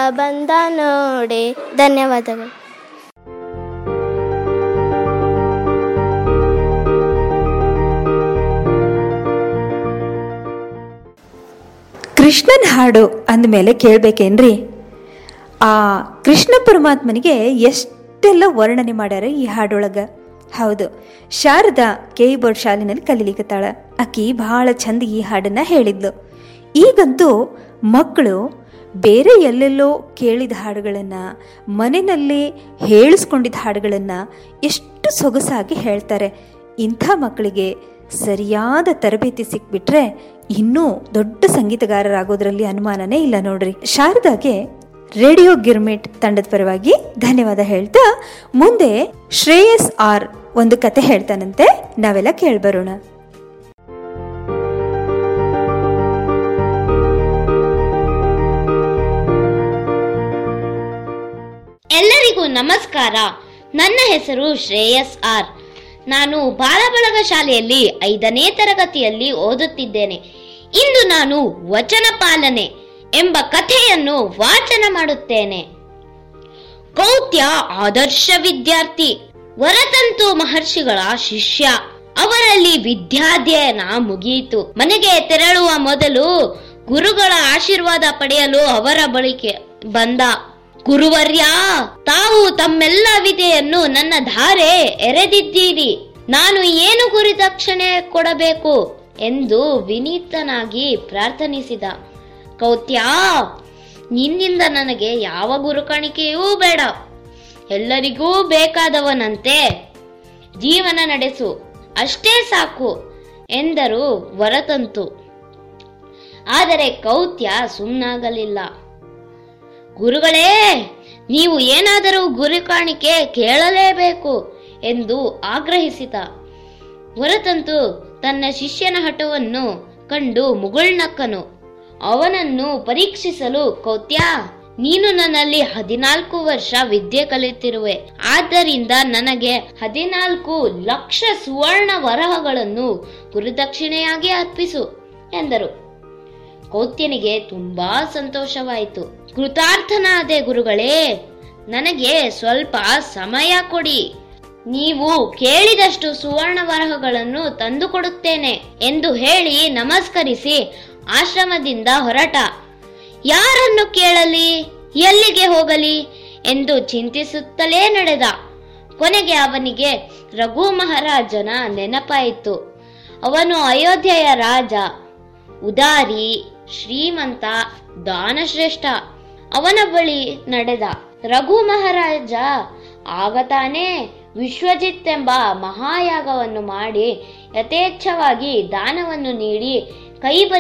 ಬಂದ ನೋಡೆ ಧನ್ಯವಾದಗಳು ಕೃಷ್ಣನ ಹಾಡು ಅಂದಮೇಲೆ ಕೇಳಬೇಕೇನ್ರಿ ಆ ಕೃಷ್ಣ ಪರಮಾತ್ಮನಿಗೆ ಎಷ್ಟೆಲ್ಲ ವರ್ಣನೆ ಮಾಡ್ಯಾರ ಈ ಹಾಡೊಳಗೆ ಹೌದು ಶಾರದಾ ಕೆ ಬೋರ್ಡ್ ಶಾಲಿನಲ್ಲಿ ಕಲೀಲಿಕತ್ತಾಳ ಆಕಿ ಭಾಳ ಚಂದ ಈ ಹಾಡನ್ನ ಹೇಳಿದ್ಲು ಈಗಂತೂ ಮಕ್ಕಳು ಬೇರೆ ಎಲ್ಲೆಲ್ಲೋ ಕೇಳಿದ ಹಾಡುಗಳನ್ನು ಮನೆಯಲ್ಲೇ ಹೇಳಿಸ್ಕೊಂಡಿದ್ದ ಹಾಡುಗಳನ್ನು ಎಷ್ಟು ಸೊಗಸಾಗಿ ಹೇಳ್ತಾರೆ ಇಂಥ ಮಕ್ಕಳಿಗೆ ಸರಿಯಾದ ತರಬೇತಿ ಸಿಕ್ಬಿಟ್ರೆ ಇನ್ನೂ ದೊಡ್ಡ ಸಂಗೀತಗಾರರಾಗೋದ್ರಲ್ಲಿ ಅನುಮಾನನೇ ಇಲ್ಲ ನೋಡ್ರಿ ಶಾರದಾಗೆ ರೇಡಿಯೋ ಗಿರ್ಮಿಟ್ ತಂಡದ ಪರವಾಗಿ ಧನ್ಯವಾದ ಹೇಳ್ತಾ ಮುಂದೆ ಶ್ರೇಯಸ್ ಆರ್ ಒಂದು ಕತೆ ಹೇಳ್ತಾನಂತೆ ನಾವೆಲ್ಲ ಕೇಳ್ಬರೋಣ ಎಲ್ಲರಿಗೂ ನಮಸ್ಕಾರ ನನ್ನ ಹೆಸರು ಶ್ರೇಯಸ್ ಆರ್ ನಾನು ಬಾಲಬಳಗ ಶಾಲೆಯಲ್ಲಿ ಐದನೇ ತರಗತಿಯಲ್ಲಿ ಓದುತ್ತಿದ್ದೇನೆ ಇಂದು ನಾನು ವಚನ ಪಾಲನೆ ಎಂಬ ಕಥೆಯನ್ನು ವಾಚನ ಮಾಡುತ್ತೇನೆ ಕೌತ್ಯ ಆದರ್ಶ ವಿದ್ಯಾರ್ಥಿ ವರತಂತು ಮಹರ್ಷಿಗಳ ಶಿಷ್ಯ ಅವರಲ್ಲಿ ವಿದ್ಯಾಧ್ಯಯನ ಮುಗಿಯಿತು ಮನೆಗೆ ತೆರಳುವ ಮೊದಲು ಗುರುಗಳ ಆಶೀರ್ವಾದ ಪಡೆಯಲು ಅವರ ಬಳಿಗೆ ಬಂದ ಗುರುವರ್ಯ ತಾವು ತಮ್ಮೆಲ್ಲ ವಿದೆಯನ್ನು ನನ್ನ ಧಾರೆ ಎರೆದಿದ್ದೀರಿ ನಾನು ಏನು ಗುರಿದಕ್ಷಿಣೆ ಕೊಡಬೇಕು ಎಂದು ವಿನೀತನಾಗಿ ಪ್ರಾರ್ಥನಿಸಿದ ಕೌತ್ಯ ನಿನ್ನಿಂದ ನನಗೆ ಯಾವ ಗುರುಕಾಣಿಕೆಯೂ ಬೇಡ ಎಲ್ಲರಿಗೂ ಬೇಕಾದವನಂತೆ ಜೀವನ ನಡೆಸು ಅಷ್ಟೇ ಸಾಕು ಎಂದರು ವರತಂತು ಆದರೆ ಕೌತ್ಯ ಸುಮ್ಮನಾಗಲಿಲ್ಲ ಗುರುಗಳೇ ನೀವು ಏನಾದರೂ ಗುರು ಕಾಣಿಕೆ ಕೇಳಲೇಬೇಕು ಎಂದು ಆಗ್ರಹಿಸಿದ ಹೊರತಂತು ತನ್ನ ಶಿಷ್ಯನ ಹಠವನ್ನು ಕಂಡು ಮುಗುಳ್ನಕ್ಕನು ಅವನನ್ನು ಪರೀಕ್ಷಿಸಲು ಕೌತ್ಯ ನೀನು ನನ್ನಲ್ಲಿ ಹದಿನಾಲ್ಕು ವರ್ಷ ವಿದ್ಯೆ ಕಲಿತಿರುವೆ ಆದ್ದರಿಂದ ನನಗೆ ಹದಿನಾಲ್ಕು ಲಕ್ಷ ಸುವರ್ಣ ವರಹಗಳನ್ನು ಗುರುದಕ್ಷಿಣೆಯಾಗಿ ಅರ್ಪಿಸು ಎಂದರು ಕೌತ್ಯನಿಗೆ ತುಂಬಾ ಸಂತೋಷವಾಯಿತು ಕೃತಾರ್ಥನಾದೆ ಗುರುಗಳೇ ನನಗೆ ಸ್ವಲ್ಪ ಸಮಯ ಕೊಡಿ ನೀವು ಕೇಳಿದಷ್ಟು ಸುವರ್ಣ ವರಹಗಳನ್ನು ತಂದುಕೊಡುತ್ತೇನೆ ಎಂದು ಹೇಳಿ ನಮಸ್ಕರಿಸಿ ಆಶ್ರಮದಿಂದ ಹೊರಟ ಯಾರನ್ನು ಕೇಳಲಿ ಎಲ್ಲಿಗೆ ಹೋಗಲಿ ಎಂದು ಚಿಂತಿಸುತ್ತಲೇ ನಡೆದ ಕೊನೆಗೆ ಅವನಿಗೆ ರಘು ಮಹಾರಾಜನ ನೆನಪಾಯಿತು ಅವನು ಅಯೋಧ್ಯೆಯ ರಾಜ ಉದಾರಿ ಶ್ರೀಮಂತ ದಾನಶ್ರೇಷ್ಠ ಅವನ ಬಳಿ ನಡೆದ ರಘು ಮಹಾರಾಜ ಆಗ ತಾನೇ ವಿಶ್ವಜಿತ್ ಎಂಬ ಮಹಾಯಾಗವನ್ನು ಮಾಡಿ ಯಥೇಚ್ಛವಾಗಿ ದಾನವನ್ನು ನೀಡಿ ಕೈ